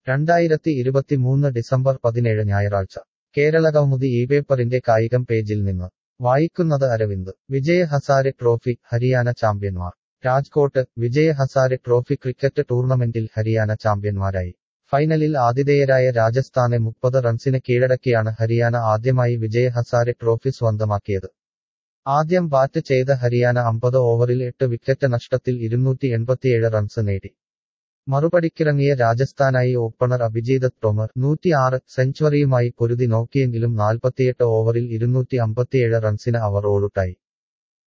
രണ്ടായിരത്തി ഇരുപത്തിമൂന്ന് ഡിസംബർ പതിനേഴ് ഞായറാഴ്ച കേരളകൗമുദി ഈ പേപ്പറിന്റെ കായികം പേജിൽ നിന്ന് വായിക്കുന്നത് അരവിന്ദ് വിജയ ഹസാരെ ട്രോഫി ഹരിയാന ചാമ്പ്യന്മാർ രാജ്കോട്ട് വിജയ ഹസാരെ ട്രോഫി ക്രിക്കറ്റ് ടൂർണമെന്റിൽ ഹരിയാന ചാമ്പ്യന്മാരായി ഫൈനലിൽ ആതിഥേയരായ രാജസ്ഥാനെ മുപ്പത് റൺസിന് കീഴടക്കിയാണ് ഹരിയാന ആദ്യമായി വിജയ ഹസാരെ ട്രോഫി സ്വന്തമാക്കിയത് ആദ്യം ബാറ്റ് ചെയ്ത ഹരിയാന അമ്പത് ഓവറിൽ എട്ട് വിക്കറ്റ് നഷ്ടത്തിൽ ഇരുന്നൂറ്റി എൺപത്തിയേഴ് റൺസ് നേടി മറുപടിക്കിറങ്ങിയ രാജസ്ഥാനായി ഓപ്പണർ അഭിജീത് ടോമർ നൂറ്റിയാറ് സെഞ്ചുറിയുമായി പൊരുതി നോക്കിയെങ്കിലും നാൽപ്പത്തിയെട്ട് ഓവറിൽ ഇരുന്നൂറ്റി അമ്പത്തിയേഴ് റൺസിന് അവർ ഓളുട്ടായി